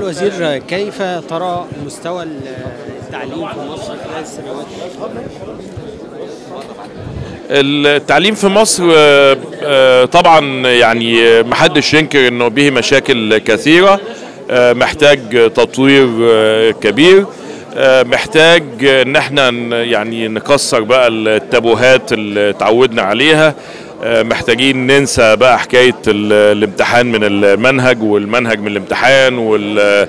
الوزير كيف ترى مستوى التعليم في مصر خلال السنوات التعليم في مصر آه، آه، طبعا يعني محدش ينكر انه به مشاكل كثيره آه، محتاج تطوير آه، كبير آه، محتاج ان احنا ن- يعني نكسر بقى التابوهات اللي اتعودنا عليها آه، محتاجين ننسى بقى حكايه ال- الامتحان من المنهج والمنهج من الامتحان وال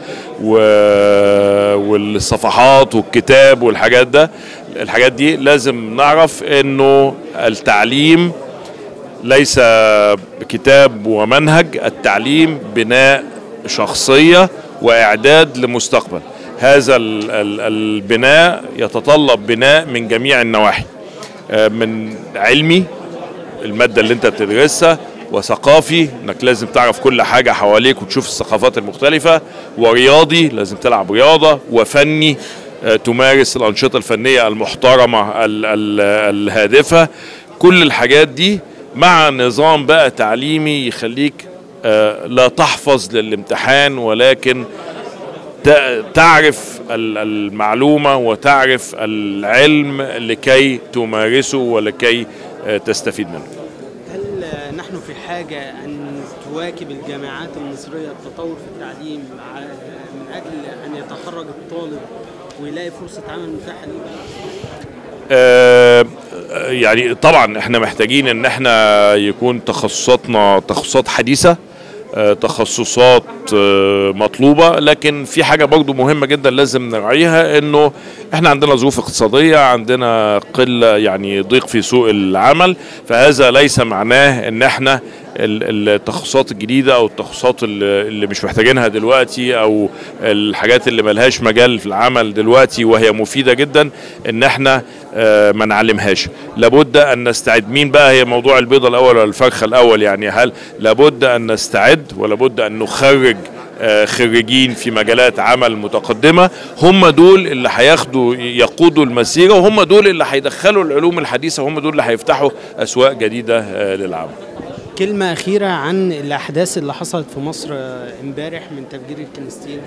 و- والصفحات والكتاب والحاجات ده الحاجات دي لازم نعرف انه التعليم ليس كتاب ومنهج التعليم بناء شخصية وإعداد لمستقبل هذا ال- ال- البناء يتطلب بناء من جميع النواحي آه، من علمي المادة اللي انت بتدرسها وثقافي انك لازم تعرف كل حاجة حواليك وتشوف الثقافات المختلفة ورياضي لازم تلعب رياضة وفني آه، تمارس الأنشطة الفنية المحترمة ال- ال- الهادفة كل الحاجات دي مع نظام بقى تعليمي يخليك آه، لا تحفظ للامتحان ولكن ت- تعرف ال- المعلومة وتعرف العلم لكي تمارسه ولكي آه، تستفيد منه هل نحن في حاجة أن تواكب الجامعات المصرية التطور في التعليم ع- من أجل أن يتخرج الطالب ويلاقي فرصة عمل متاحة ليه؟ آه، يعني طبعا احنا محتاجين ان احنا يكون تخصصاتنا تخصصات حديثة آه، تخصصات آه، مطلوبة لكن في حاجة برضو مهمة جدا لازم نراعيها انه احنا عندنا ظروف اقتصادية عندنا قلة يعني ضيق في سوق العمل فهذا ليس معناه ان احنا ال- التخصصات الجديدة او التخصصات اللي اللي مش محتاجينها دلوقتي او الحاجات اللي ملهاش مجال في العمل دلوقتي وهي مفيدة جدا ان احنا آه، ما نعلمهاش لابد ان نستعد مين بقى هي موضوع البيضة الاول ولا الفرخة الاول يعني هل لابد ان نستعد ولابد ان نخرج آه، خريجين في مجالات عمل متقدمة هم دول اللي هياخدوا يقودوا المسيرة وهم دول اللي هيدخلوا العلوم الحديثة وهم دول اللي هيفتحوا أسواق جديدة آه، للعمل كلمة أخيرة عن الأحداث اللي حصلت في مصر آه، امبارح من تفجير الكنيستين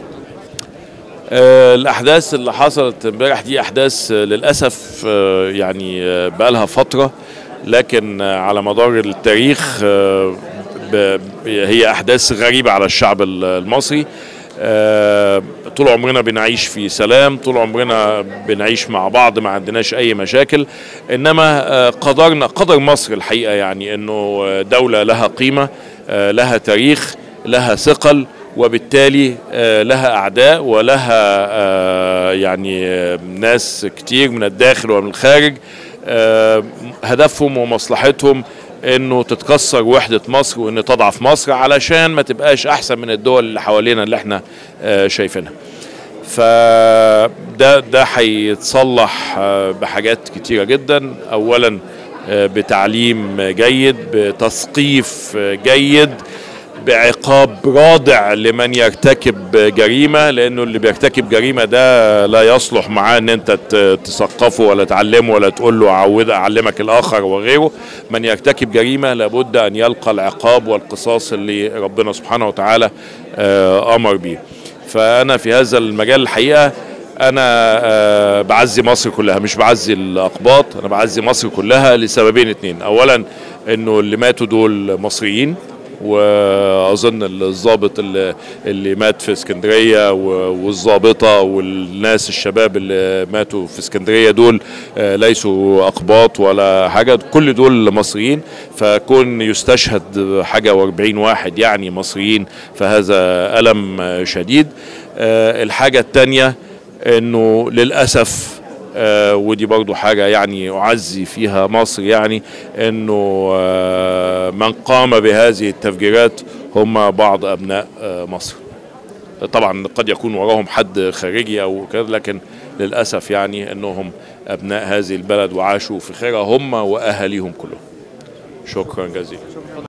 آه، الأحداث اللي حصلت امبارح دي أحداث آه، للأسف آه، يعني آه، بقالها فترة لكن آه، على مدار التاريخ آه، ب- هي أحداث غريبة على الشعب ال- المصري آه، طول عمرنا بنعيش في سلام طول عمرنا بنعيش مع بعض ما عندناش أي مشاكل إنما آه، قدرنا قدر مصر الحقيقة يعني إنه آه، دولة لها قيمة آه، لها تاريخ لها ثقل وبالتالي آه، لها أعداء ولها آه، يعني آه، ناس كتير من الداخل ومن الخارج آه، هدفهم ومصلحتهم انه تتكسر وحدة مصر وان تضعف مصر علشان ما تبقاش احسن من الدول اللي حوالينا اللي احنا آه، شايفينها فده ده هيتصلح آه، بحاجات كتيرة جدا اولا آه، بتعليم جيد بتثقيف آه، جيد بعقاب رادع لمن يرتكب جريمة لأنه اللي بيرتكب جريمة ده لا يصلح معاه أن أنت ت- تثقفه ولا تعلمه ولا تقول له عود أعلمك الآخر وغيره من يرتكب جريمة لابد أن يلقى العقاب والقصاص اللي ربنا سبحانه وتعالى آه، أمر به فأنا في هذا المجال الحقيقة أنا آه، بعزي مصر كلها مش بعزي الأقباط أنا بعزي مصر كلها لسببين اتنين أولا أنه اللي ماتوا دول مصريين واظن الضابط اللي, اللي مات في اسكندريه و- والضابطه والناس الشباب اللي ماتوا في اسكندريه دول آه، ليسوا اقباط ولا حاجه كل دول مصريين فكون يستشهد حاجه و40 واحد يعني مصريين فهذا الم آه، شديد آه، الحاجه الثانيه انه للاسف آه، ودي برضو حاجة يعني أعزي فيها مصر يعني أنه آه، من قام بهذه التفجيرات هم بعض أبناء آه، مصر طبعا قد يكون وراهم حد خارجي أو كذا لكن للأسف يعني أنهم أبناء هذه البلد وعاشوا في خيرها هم وأهاليهم كلهم شكرا جزيلا